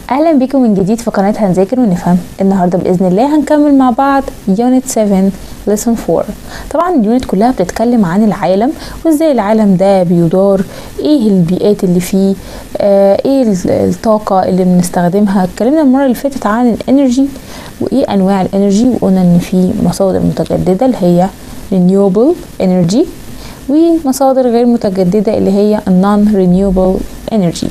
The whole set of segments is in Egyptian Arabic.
اهلا بكم من جديد في قناه هنذاكر ونفهم النهارده باذن الله هنكمل مع بعض يونت 7 ليسون 4 طبعا اليونت كلها بتتكلم عن العالم وازاي العالم ده بيدار ايه البيئات اللي فيه آه ايه الطاقه اللي بنستخدمها اتكلمنا المره اللي فاتت عن الانرجي وايه انواع الانرجي وقلنا ان في مصادر متجدده اللي هي renewable energy ومصادر غير متجدده اللي هي non renewable energy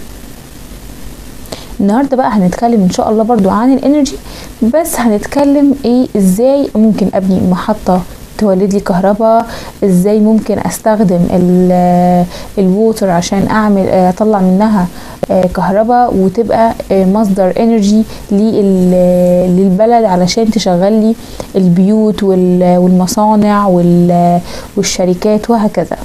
النهارده بقى هنتكلم ان شاء الله برضو عن الانرجي بس هنتكلم ايه ازاي ممكن ابني محطه تولد لي كهرباء ازاي ممكن استخدم الووتر عشان اعمل اطلع منها كهرباء وتبقى مصدر انرجي للبلد علشان تشغل لي البيوت والمصانع والشركات وهكذا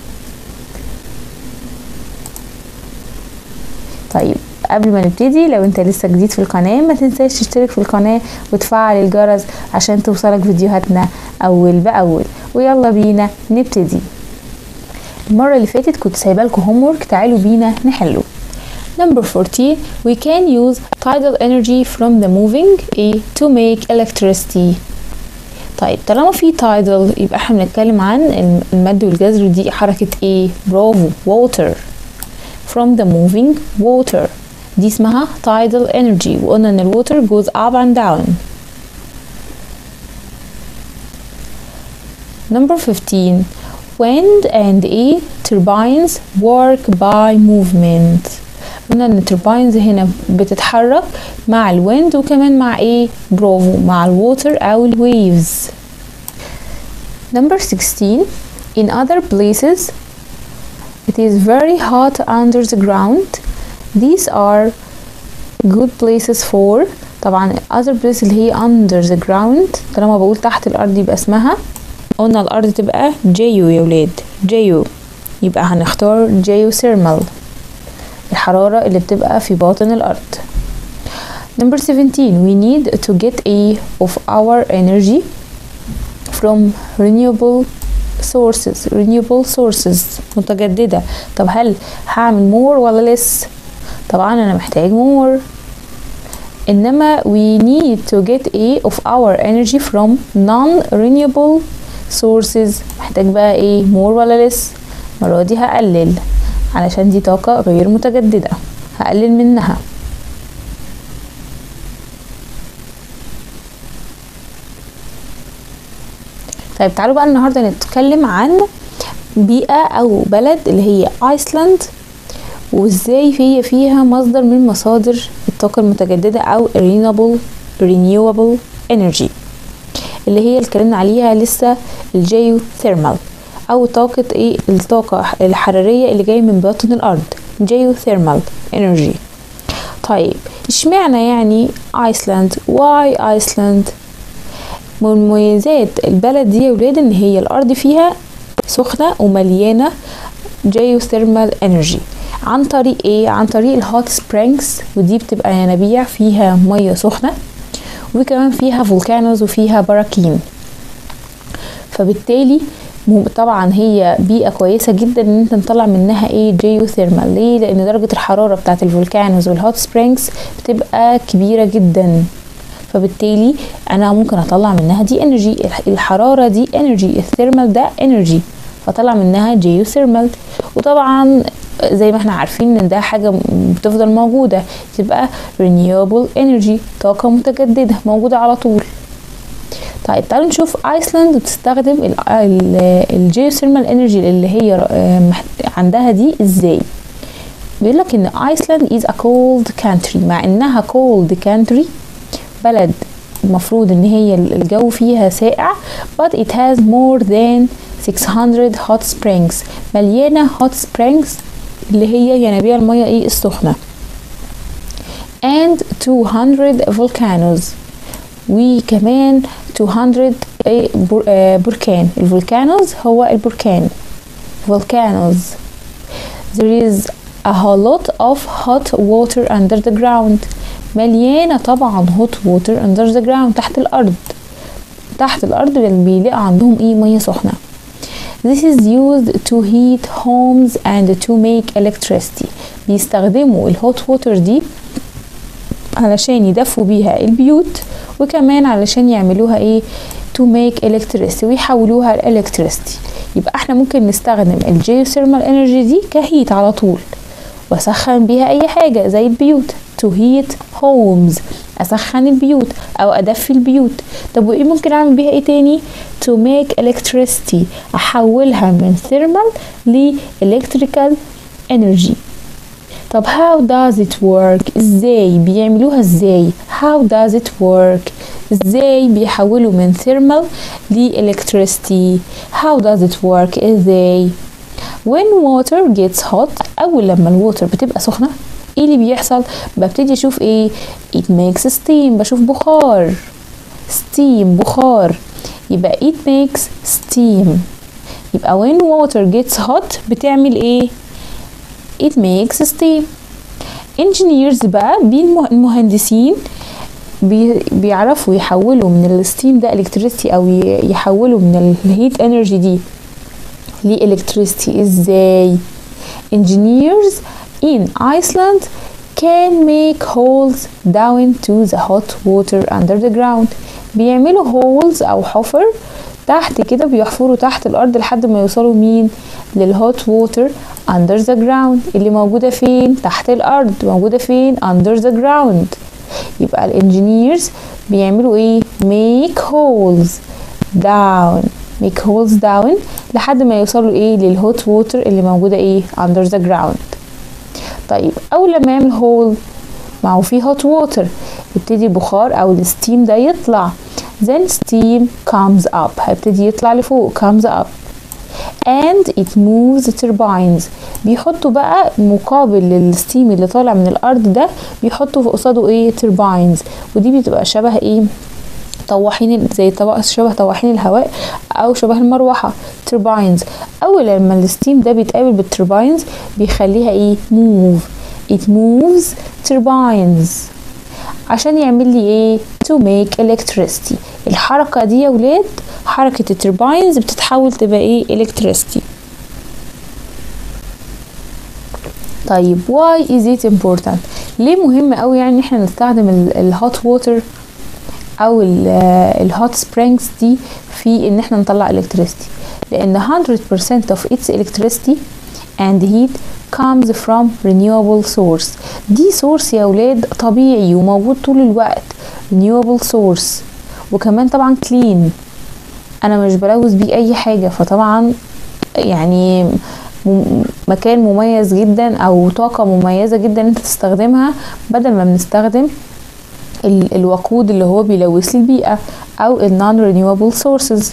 طيب قبل ما نبتدي لو انت لسه جديد في القناة ما تنساش تشترك في القناة وتفعل الجرس عشان توصلك فيديوهاتنا اول باول ويلا بينا نبتدي المرة اللي فاتت كنت سايبه لكم هوم تعالوا بينا نحله Number 14 we can use tidal energy from the moving A to make electricity طيب طالما في tidal يبقى احنا بنتكلم عن المد والجزر دي حركة ايه برافو water from the moving water دي اسمها tidal energy وقلنا ان الووتر goes up and down number 15 wind and a turbines work by movement قلنا ان التورباينز هنا بتتحرك مع الويند وكمان مع ايه برافو مع الووتر او الويفز number 16 in other places it is very hot under the ground these are good places for طبعا other places اللي هي under the ground طالما بقول تحت الارض يبقى اسمها قلنا الارض تبقى جيو يا ولاد جيو يبقى هنختار جيو ثيرمال الحرارة اللي بتبقى في باطن الارض number 17 we need to get a of our energy from renewable sources renewable sources متجددة طب هل هعمل more ولا less طبعا انا محتاج more انما we need to get a of our energy from non-renewable sources محتاج بقى ايه more ولا less المرة دي هقلل علشان دي طاقة غير متجددة هقلل منها طيب تعالوا بقى النهارده نتكلم عن بيئة أو بلد اللي هي ايسلاند وازاي هي فيها مصدر من مصادر الطاقة المتجددة أو renewable renewable energy اللي هي اتكلمنا عليها لسه الجيو ثيرمال أو طاقة ايه الطاقة الحرارية اللي جاية من باطن الأرض جيو ثيرمال energy طيب اشمعنى يعني ايسلاند واي ايسلاند من مميزات البلد دي يا ولاد ان هي الارض فيها سخنة ومليانة جيوثيرمال انرجي عن طريق ايه عن طريق الهوت سبرينجز ودي بتبقى ينابيع فيها مية سخنة وكمان فيها فولكانوز وفيها براكين فبالتالي طبعا هي بيئة كويسة جدا ان انت نطلع منها ايه جيوثيرمال ليه لان درجة الحرارة بتاعت الفولكانوز والهوت سبرينجز بتبقى كبيرة جدا فبالتالي انا ممكن اطلع منها دي انرجي الحراره دي انرجي الثيرمال ده انرجي فطلع منها جيوثيرمال وطبعا زي ما احنا عارفين ان ده حاجه بتفضل موجوده تبقى renewable energy طاقه متجدده موجوده على طول طيب تعالوا نشوف ايسلاند بتستخدم الجيوثيرمال انرجي اللي هي عندها دي ازاي بيقول لك ان ايسلاند is a cold country مع انها cold country بلد المفروض ان هي الجو فيها ساقع but it has more than 600 hot springs مليانة hot springs اللي هي ينابيع المية ايه السخنة and 200 volcanoes وكمان 200 ايه بركان الفولكانوز هو البركان volcanoes there is a lot of hot water under the ground مليانة طبعا هوت ووتر اندر ذا جراوند تحت الأرض تحت الأرض بيلاقوا عندهم ايه مية سخنة This is used to heat homes and to make electricity بيستخدموا الهوت ووتر دي علشان يدفوا بيها البيوت وكمان علشان يعملوها ايه to make electricity ويحولوها electricity يبقى احنا ممكن نستخدم الجيوثيرمال انرجي دي كهيت على طول واسخن بيها اي حاجه زي البيوت to heat homes اسخن البيوت او ادفي البيوت طب وايه ممكن اعمل بيها ايه تاني to make electricity احولها من thermal ل electrical energy طب how does it work ازاي بيعملوها ازاي how does it work ازاي بيحولوا من thermal ل electricity how does it work ازاي when water gets hot اول لما الووتر بتبقى سخنه ايه اللي بيحصل ببتدي اشوف ايه it makes steam بشوف بخار steam بخار يبقى it makes steam يبقى when water gets hot بتعمل ايه it makes steam engineers بقى المهندسين بي بيعرفوا يحولوا من الستيم ده electricity او يحولوا من الهيت انرجي دي لإلكتريستي ازاي engineers in Iceland can make holes down to the hot water under the ground بيعملوا holes او حفر تحت كده بيحفروا تحت الارض لحد ما يوصلوا مين للهوت ووتر under the ground اللي موجودة فين تحت الارض موجودة فين under the ground يبقى الانجينيرز بيعملوا ايه make holes down make holes down لحد ما يوصلوا ايه للهوت ووتر اللي موجودة ايه under the ground طيب اول لما يعمل هول ما هو فيه هوت ووتر يبتدي بخار او الستيم ده يطلع then steam comes up هيبتدي يطلع لفوق comes up and it moves turbines بيحطوا بقى مقابل للستيم اللي طالع من الارض ده بيحطوا قصاده ايه turbines ودي بتبقى شبه ايه طواحين زي طبق شبه طواحين الهواء او شبه المروحه ترباينز اول لما الستيم ده بيتقابل بالترباينز بيخليها ايه موف it moves turbines عشان يعمل لي ايه to make electricity الحركة دي يا ولاد حركة الترباينز بتتحول تبقى ايه electricity طيب why is it important ليه مهم قوي يعني احنا نستخدم الهوت ووتر او الهوت سبرينجز دي في ان احنا نطلع electricity لان 100% of its electricity and heat comes from renewable source دي source يا ولاد طبيعي وموجود طول الوقت renewable source وكمان طبعا clean انا مش بلوث بيه اي حاجة فطبعا يعني مكان مميز جدا او طاقة مميزة جدا انت تستخدمها بدل ما بنستخدم الوقود اللي هو بيلوث البيئة او ال non renewable sources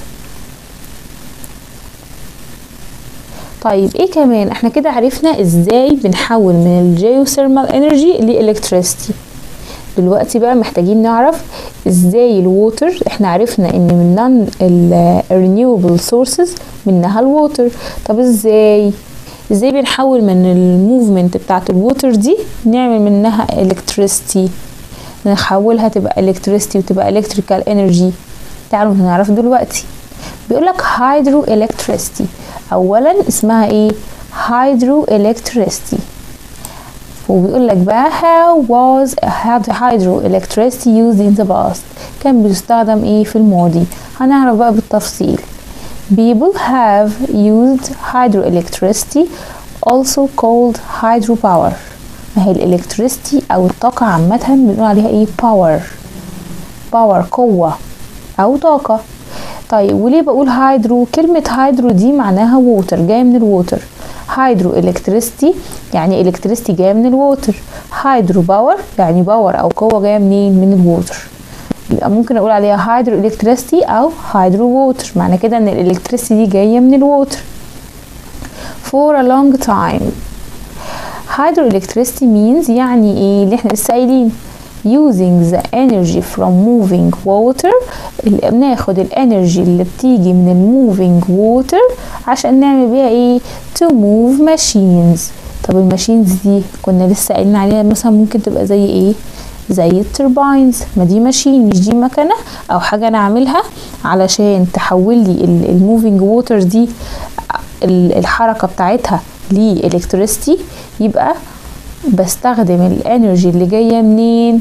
طيب ايه كمان احنا كده عرفنا ازاي بنحول من الجيوثيرمال انرجي لالكتريستي دلوقتي بقى محتاجين نعرف ازاي الووتر احنا عرفنا ان من نون الرينيوبل سورسز منها الووتر طب ازاي ازاي بنحول من الموفمنت بتاعت الووتر دي نعمل منها الكتريستي نحولها تبقى الكتريستي وتبقى الكتريكال انرجي تعالوا هنعرف دلوقتي بيقولك هيدرو الكتريستي اولا اسمها ايه هيدرو الكتريستي وبيقول لك بقى how was hydroelectricity used in the past كان بيستخدم ايه في الماضي هنعرف بقى بالتفصيل people have used hydroelectricity also called hydropower ما هي الالكتريستي او الطاقة عامة بنقول عليها ايه power power قوة او طاقة طيب وليه بقول هيدرو كلمة هيدرو دي معناها ووتر جاية من الووتر هيدرو الكتريستي يعني الكتريستي جايه من الووتر هيدرو باور يعني باور او قوه جايه منين من الووتر يبقى ممكن اقول عليها هيدرو الكتريستي او هيدرو ووتر معنى كده ان الالكتريستي دي جايه من الووتر for a long time hydroelectricity means يعني ايه اللي احنا لسه قايلين using the energy from moving water اللي بناخد الانرجي اللي بتيجي من الموفينج water عشان نعمل بيها ايه to move machines طب الماشينز دي كنا لسه قايلين عليها مثلا ممكن تبقى زي ايه زي الترباينز ما دي ماشين مش دي مكنه او حاجه انا اعملها علشان تحول لي الموفينج ووتر دي الحركه بتاعتها لالكتريستي يبقى بستخدم الانرجي اللي جايه منين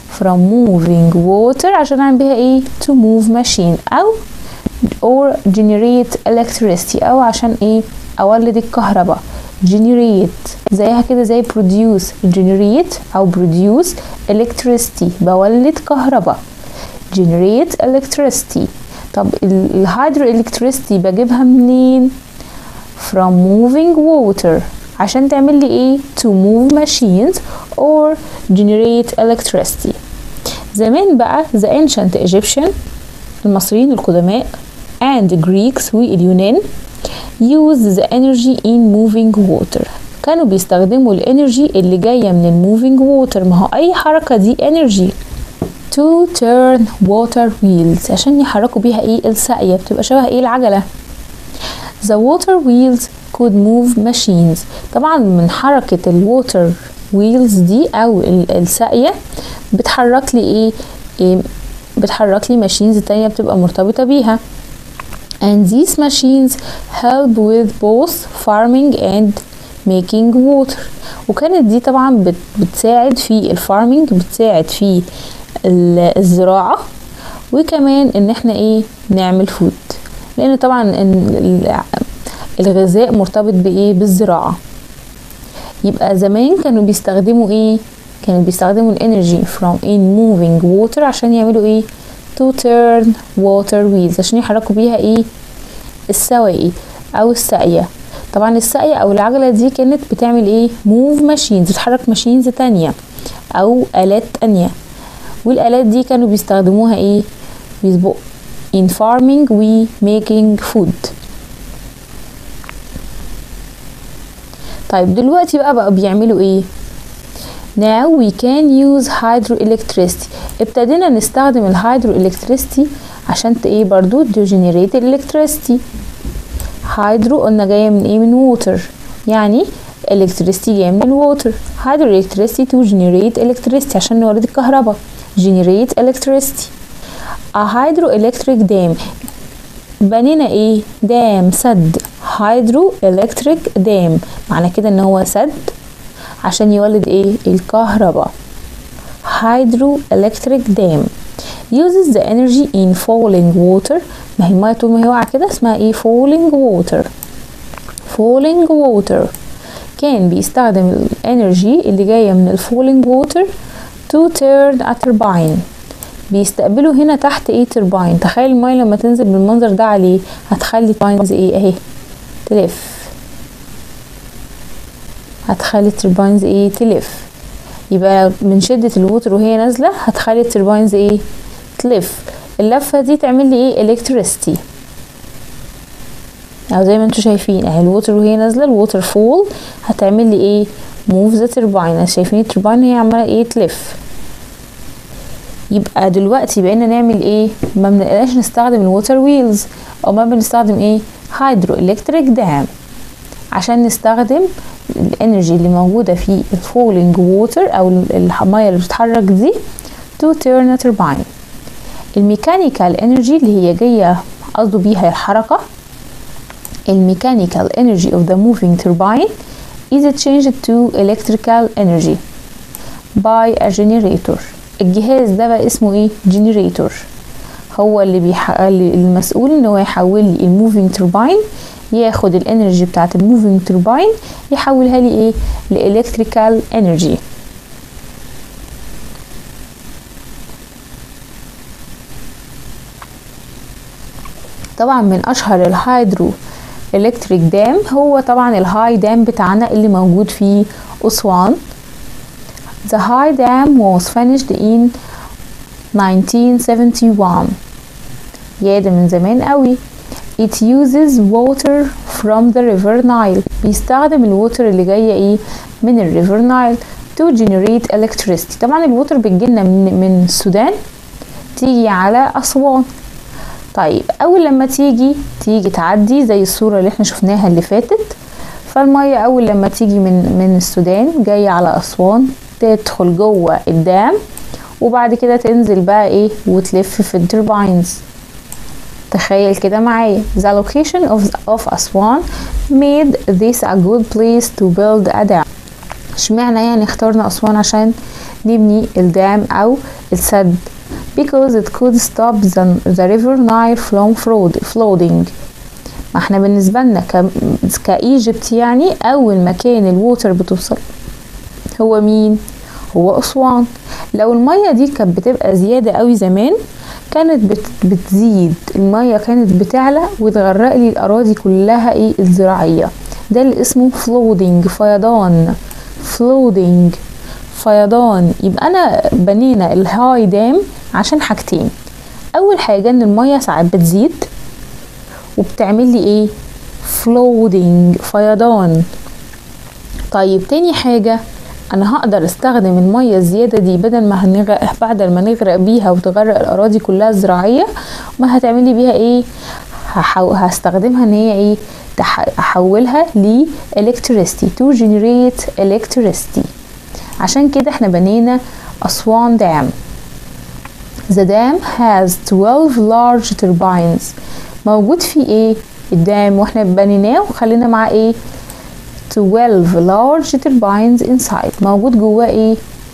from moving water عشان اعمل بيها ايه to move machine او or generate electricity او عشان ايه اولد الكهرباء generate زيها كده زي produce generate او produce electricity بولد كهرباء generate electricity طب الهيدرو electricity بجيبها منين from moving water عشان تعمل لي ايه to move machines or generate electricity زمان بقى the ancient Egyptian المصريين القدماء and Greeks واليونان use the energy in moving water كانوا بيستخدموا الانرجي اللي جاية من الموفينج ووتر ما هو اي حركة دي انرجي to turn water wheels عشان يحركوا بيها ايه الساقية بتبقى شبه ايه العجلة the water wheels could move machines طبعا من حركة الووتر wheels دي او الساقية بتحرك لي ايه, إيه بتحرك لي ماشينز تانية بتبقى مرتبطة بيها and these machines help with both farming and making water وكانت دي طبعا بتساعد في الفارمينج بتساعد في الزراعة وكمان ان احنا ايه نعمل فود لان طبعا إن الغذاء مرتبط بايه بالزراعة يبقى زمان كانوا بيستخدموا ايه كانوا بيستخدموا الانرجي from in moving water عشان يعملوا ايه to turn water wheels عشان يحركوا بيها ايه السواقي او الساقية طبعا الساقية او العجلة دي كانت بتعمل ايه move machines بتحرك ماشينز تانية او الات تانية والالات دي كانوا بيستخدموها ايه بيسبقوا in farming و making food طيب دلوقتي بقى بقى بيعملوا ايه Now we can use hydroelectricity ابتدينا نستخدم الهيدرو electricity عشان ايه برضو to generate electricity هيدرو قلنا جاية من ايه من water يعني electricity جاية من الووتر hydro electricity to generate electricity عشان نولد الكهرباء generate electricity a hydroelectric dam بنينا ايه دام سد هيدرو الكتريك دام معنى كده ان هو سد عشان يولد ايه الكهرباء هيدرو الكتريك دام uses the energy in falling water ما هي الميه طول ما هي واقعه كده اسمها ايه falling water falling water كان بيستخدم الانرجي اللي جايه من الفولينج ووتر to turn a turbine بيستقبلوا هنا تحت ايه ترباين تخيل الميه لما تنزل بالمنظر ده عليه هتخلي الترباينز ايه اهي تلف هتخلي الترباينز ايه تلف يبقى من شدة الوتر وهي نازلة هتخلي الترباينز ايه تلف اللفة دي تعمل لي ايه الكتريستي او زي ما انتوا شايفين اهي الوتر وهي نازلة الوتر فول هتعمل لي ايه موف ذا ترباين شايفين الترباين هي عمالة ايه تلف يبقى دلوقتي بقينا نعمل ايه ما بنقدرش نستخدم الووتر ويلز او ما بنستخدم ايه هيدرو الكتريك دام عشان نستخدم الانرجي اللي موجوده في الفولينج ووتر او الميه اللي بتتحرك دي تو تيرن ترباين الميكانيكال انرجي اللي هي جايه قصده بيها الحركه الميكانيكال انرجي of the moving turbine is changed to electrical energy by a generator الجهاز ده بقى اسمه ايه جنريتور هو اللي بيح... المسؤول ان هو يحول لي الموفينج توربين ياخد الانرجي بتاعت الموفينج توربين يحولها لي ايه لالكتريكال انرجي طبعا من اشهر الهيدرو الكتريك دام هو طبعا الهاي دام بتاعنا اللي موجود في اسوان The high dam was finished in 1971 يا ده من زمان قوي It uses water from the river Nile بيستخدم الووتر اللي جاية ايه من الريفر نايل to generate electricity طبعا الووتر بتجيلنا من, من السودان تيجي على أسوان طيب أول لما تيجي تيجي تعدي زي الصورة اللي احنا شفناها اللي فاتت فالمية أول لما تيجي من من السودان جاية على أسوان تدخل جوه الدام وبعد كده تنزل بقى ايه وتلف في الترباينز تخيل كده معايا the location of, of Aswan made this a good place to build a dam اشمعنى يعني اخترنا أسوان عشان نبني الدام او السد because it could stop the, the river Nile from flooding ما احنا بالنسبة لنا كايجيبت يعني اول مكان الووتر بتوصل هو مين هو اسوان لو المية دي كانت بتبقى زيادة قوي زمان كانت بت بتزيد المية كانت بتعلى وتغرق لي الاراضي كلها ايه الزراعية ده اللي اسمه فلودنج فيضان فلودنج فيضان يبقى انا بنينا الهاي دام عشان حاجتين اول حاجة ان المية ساعات بتزيد وبتعمل لي ايه فلودنج فيضان طيب تاني حاجة انا هقدر استخدم المية الزيادة دي بدل ما هنغرق بعد ما نغرق بيها وتغرق الاراضي كلها الزراعية ما هتعملي بيها ايه هحو... هستخدمها ان هي ايه احولها ل electricity to generate electricity عشان كده احنا بنينا اسوان دام The dam has 12 large turbines موجود فيه ايه الدام واحنا بنيناه وخلينا معاه ايه 12 large turbines inside موجود جواه ايه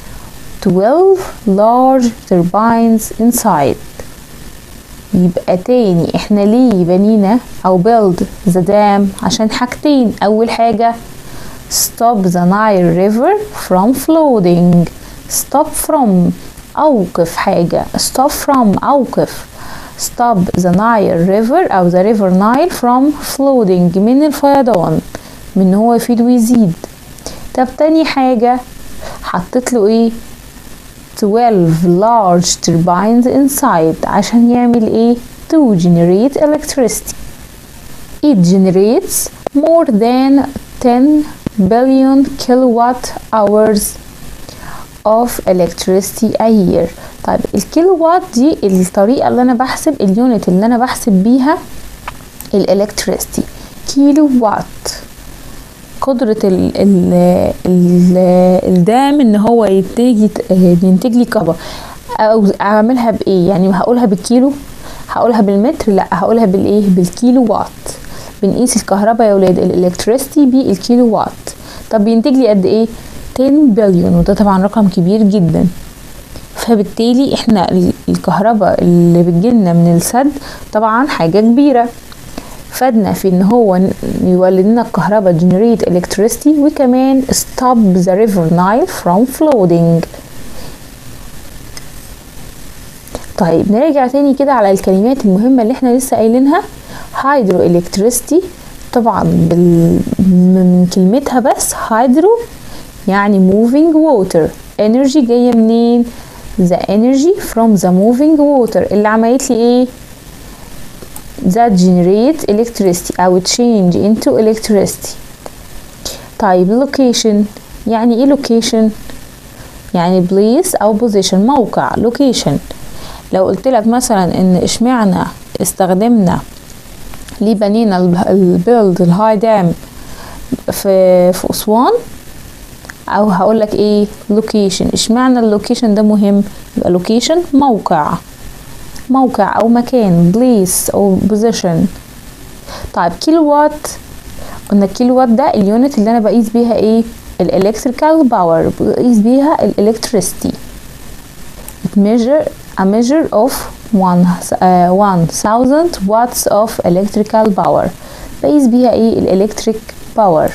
12 large turbines inside يبقى تاني احنا ليه بنينا او build the dam عشان حاجتين اول حاجة stop the Nile river from flooding stop from اوقف حاجة stop from اوقف stop the Nile river او the river Nile from flooding من الفيضان من هو يفيد ويزيد طب تاني حاجة حطيت له ايه 12 large turbines inside عشان يعمل ايه to generate electricity it generates more than 10 billion kilowatt hours of electricity a year طيب الكيلو وات دي الطريقة اللي انا بحسب اليونت اللي انا بحسب بيها الالكتريستي كيلو وات قدرة ال ال ال الدام ان هو ينتج ينتج لي كهرباء او اعملها بايه يعني هقولها بالكيلو هقولها بالمتر لا هقولها بالايه بالكيلو وات بنقيس الكهرباء يا ولاد الالكتريستي بالكيلو وات طب بينتج لي قد ايه 10 بليون وده طبعا رقم كبير جدا فبالتالي احنا الكهرباء اللي بتجيلنا من السد طبعا حاجة كبيرة فادنا في ان هو يولد لنا الكهرباء generate electricity وكمان stop the river Nile from flooding طيب نرجع تاني كده على الكلمات المهمة اللي احنا لسه قايلينها hydro electricity طبعا بال... من كلمتها بس hydro يعني moving water energy جاية منين the energy from the moving water اللي عملت لي ايه that generate electricity أو change into electricity طيب location يعني ايه location يعني place أو position موقع location لو قلت لك مثلا ان اشمعنا استخدمنا ليه بنينا البيلد الهاي دام في في اسوان او هقول لك ايه لوكيشن اشمعنى اللوكيشن ده مهم يبقى لوكيشن موقع موقع او مكان بليس او بوزيشن طيب كيلو وات قلنا الكيلو وات ده اليونت اللي انا بقيس بيها ايه الالكتريكال باور بقيس بيها الالكتريستي measure a measure of one, uh, 1000 watts of electrical power بقيس بيها ايه الالكتريك باور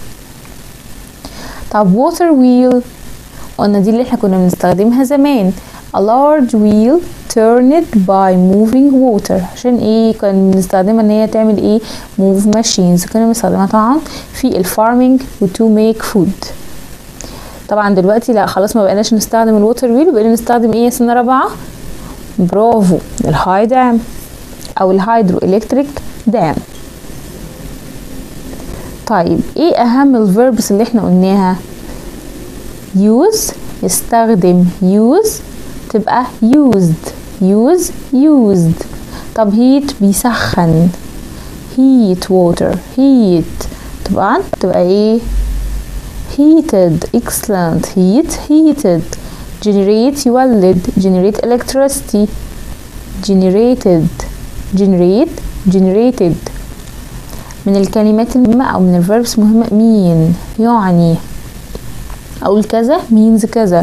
طب water wheel قلنا دي اللي احنا كنا بنستخدمها زمان a large wheel turned by moving water عشان ايه كنا بنستخدمها ان هي تعمل ايه move machines كنا بنستخدمها طبعا في الفارمينج و to make food طبعا دلوقتي لا خلاص ما بقيناش نستخدم الووتر ويل بقينا نستخدم ايه سنة رابعة برافو الهاي دام او الهيدرو الكتريك دام طيب ايه اهم الفيربس اللي احنا قلناها use يستخدم use تبقى used use used طب heat بيسخن heat water heat طبعا تبقى ايه heated excellent heat heated generate يولد generate electricity generated generate generated من الكلمات المهمة أو من الverbs مهمة mean يعني أقول كذا means كذا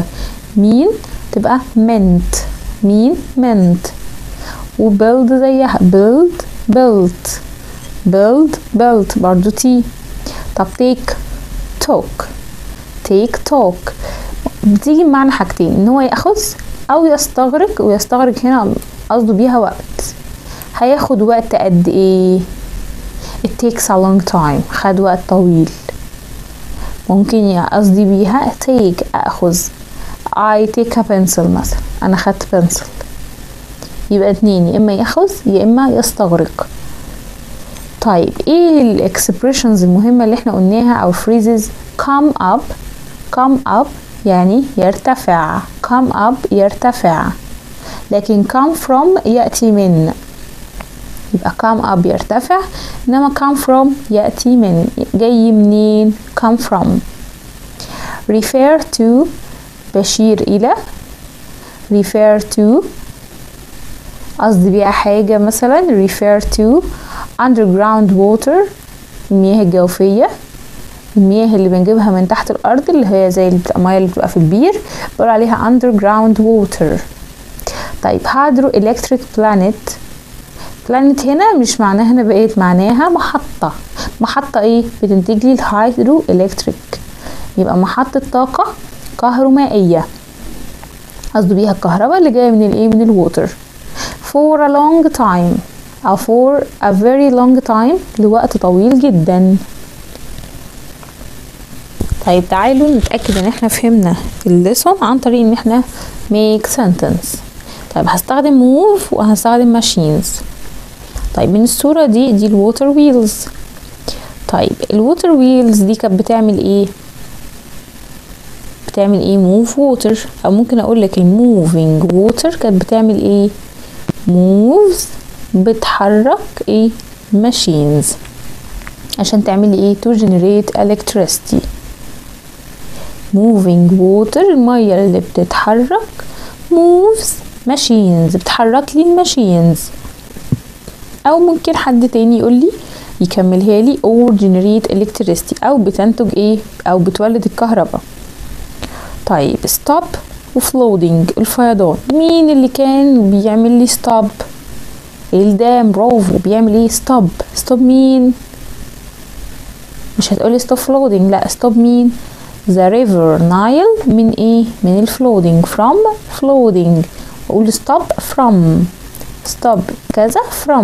مين تبقى meant مين meant وبيلد زيها build built build built برضو تي طب take talk take talk بتيجي بمعنى حاجتين ان هو ياخذ او يستغرق ويستغرق هنا قصده بيها وقت هياخد وقت قد ايه it takes a long time خد وقت طويل ممكن قصدي بيها take اخذ I take a pencil مثلا انا خدت pencil يبقى اتنين يا اما ياخذ يا اما يستغرق طيب ايه الاكسبريشنز المهمه اللي احنا قلناها او phrases come up come up يعني يرتفع come up يرتفع لكن come from يأتي من يبقى come up يرتفع انما come from يأتي من جاي منين come from refer to بشير إلى refer to قصدي بيها حاجة مثلا refer to underground water المياه الجوفية المياه اللي بنجيبها من تحت الأرض اللي هي زي المياه اللي بتبقى في البير بقول عليها underground water طيب هادرو electric planet planet هنا مش معناها هنا بقيت معناها محطة محطة ايه بتنتج لي الهيدرو الكتريك يبقى محطة طاقة كهرومائية قصده بيها الكهرباء اللي جاية من الايه من الووتر for a long time أو for a very long time لوقت طويل جدا طيب تعالوا نتأكد ان احنا فهمنا الليسون عن طريق ان احنا make sentence طيب هستخدم move وهستخدم machines طيب من الصورة دي دي الووتر ويلز طيب الووتر ويلز دي كانت بتعمل ايه بتعمل ايه موف ووتر او ممكن اقول لك الموفينج ووتر كانت بتعمل ايه موفز بتحرك ايه ماشينز عشان تعمل ايه to generate electricity moving water المية اللي بتتحرك moves machines بتحرك لي الماشينز او ممكن حد تاني يقول لي يكملها لي or generate electricity او بتنتج ايه او بتولد الكهرباء طيب stop وفلودنج الفيضان مين اللي كان بيعمل لي stop الدام برافو بيعمل ايه stop stop مين مش هتقولي stop flooding لا stop مين the river Nile من ايه من الفلودنج from flooding واقول stop from stop كذا from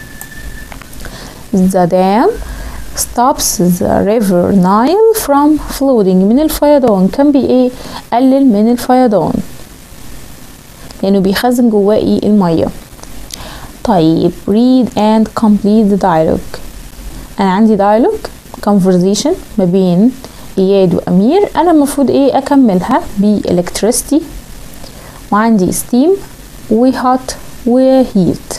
the dam stops the river Nile from flooding من الفيضان كان بي ايه قلل من الفيضان لانه بيخزن جواه ايه الميه طيب read and complete the dialogue انا عندي dialogue conversation ما بين اياد وامير انا المفروض ايه اكملها ب electricity وعندي steam و hot و heat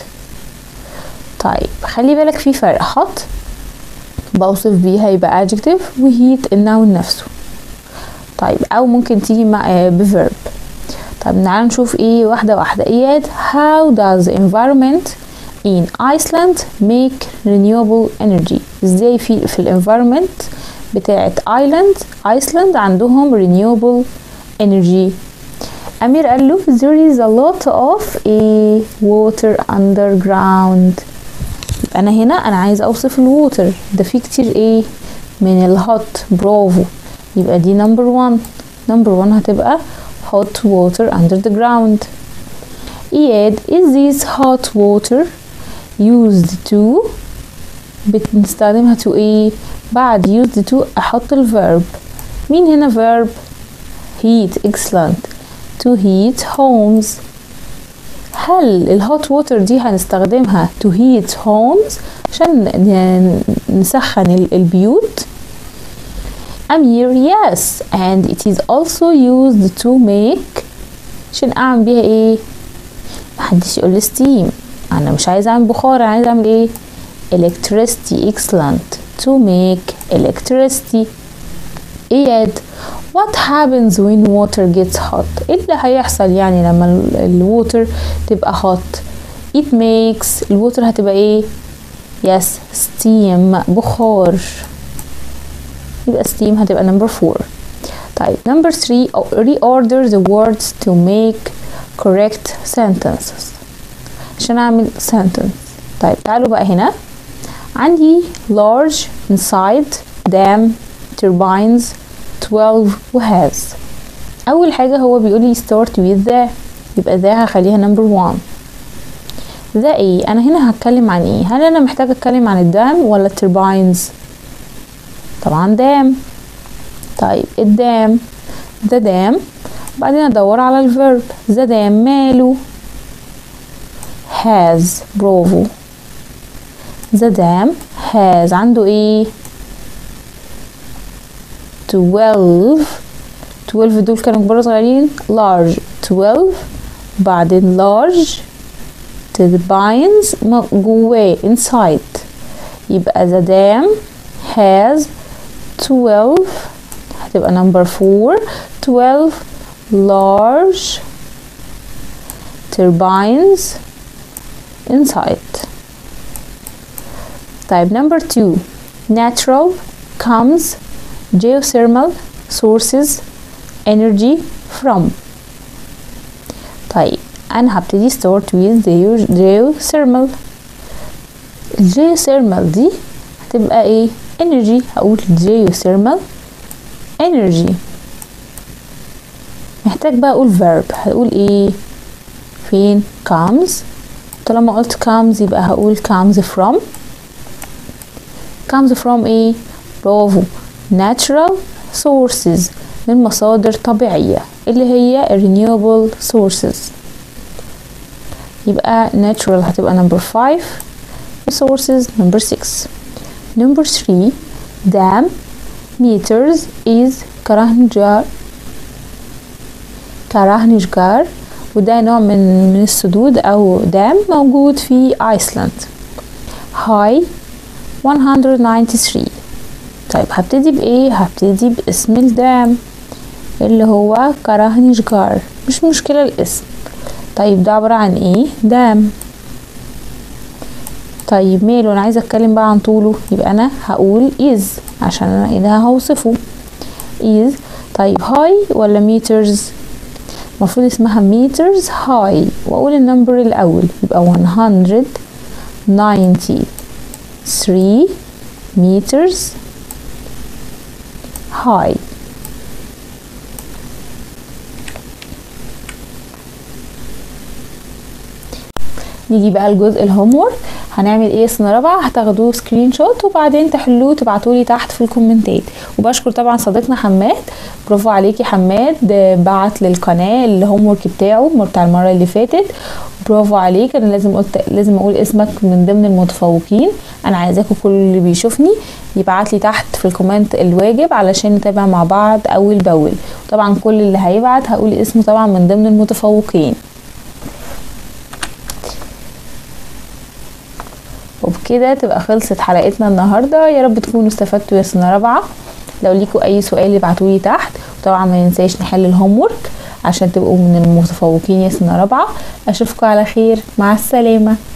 طيب خلي بالك في فرق hot بوصف بيها يبقى adjective و heat النون نفسه طيب او ممكن تيجي مع بفيرب طيب تعالى نشوف ايه واحدة واحدة اياد how does the environment in Iceland make renewable energy ازاي في في الانفيرومنت بتاعت ايلاند ايسلاند عندهم renewable energy امير قال له there is a lot of a water underground يبقى انا هنا انا عايز اوصف الووتر ده فيه كتير ايه من الهوت برافو يبقى دي نمبر 1 نمبر 1 هتبقى hot water under the ground اياد is this hot water used to بنستخدمها to ايه بعد used to احط الفيرب مين هنا verb heat excellent to heat homes هل الهوت ووتر دي هنستخدمها to heat homes عشان نسخن البيوت أمير yes and it is also used to make عشان أعمل بيها إيه محدش يقول steam أنا مش عايزة أعمل بخار أنا عايزة أعمل إيه electricity excellent to make electricity إياد what happens when water gets hot ايه اللي هيحصل يعني لما الووتر تبقى hot it makes الووتر هتبقى ايه yes steam بخار يبقى steam هتبقى number four طيب number 3 reorder the words to make correct sentences عشان اعمل sentence طيب تعالوا بقى هنا عندي large inside dam turbines 12 و has اول حاجة هو بيقول لي start with the يبقى the هخليها number 1 ده ايه انا هنا هتكلم عن ايه هل انا محتاجة اتكلم عن الدام ولا الترباينز طبعا دام طيب الدام ده دام بعدين ادور على الفيرب ذا دام ماله has برافو ذا دام has عنده ايه 12 12 دول كانوا كبار صغيرين large 12 بعدين large turbines جواه inside يبقى the dam has 12 هتبقى number 4 12 large turbines inside طيب number 2 natural comes geothermal sources energy from طيب انا هبتدي start with geothermal الجيوثيرمال دي هتبقى ايه energy هقول geothermal energy محتاج بقى اقول verb هقول ايه فين comes طالما قلت comes يبقى هقول comes from comes from ايه برافو natural sources من مصادر طبيعية اللي هي renewable sources يبقى natural هتبقى number 5 sources number 6 number 3 dam meters is كرهنجار كرهنجار وده نوع من من السدود او دام موجود في ايسلاند هاي 193 طيب هبتدي بايه هبتدي باسم الدام اللي هو كراهنجار مش مشكلة الاسم طيب ده عبارة عن ايه دام طيب ماله انا عايزه اتكلم بقى عن طوله يبقى انا هقول is عشان انا ده هوصفه is طيب هاي ولا meters المفروض اسمها meters high واقول النمبر الاول يبقى 193 meters high نيجي بقى لجزء الهومورك هنعمل ايه سنه رابعه هتاخدوه سكرين شوت وبعدين تحلوه تبعتولي تحت في الكومنتات وبشكر طبعا صديقنا حماد برافو عليكي حماد بعت للقناه الهوم ورك بتاعه بتاع المره اللي فاتت برافو عليك انا لازم قلت لازم اقول اسمك من ضمن المتفوقين انا عايزاكم كل اللي بيشوفني يبعت لي تحت في الكومنت الواجب علشان نتابع مع بعض اول باول طبعا كل اللي هيبعت هقول اسمه طبعا من ضمن المتفوقين وبكده تبقى خلصت حلقتنا النهارده يا رب تكونوا استفدتوا يا سنه رابعه لو ليكوا اي سؤال ابعتولي تحت وطبعا ما ننساش نحل الهوم ورك عشان تبقوا من المتفوقين يا سنه رابعه اشوفكم على خير مع السلامه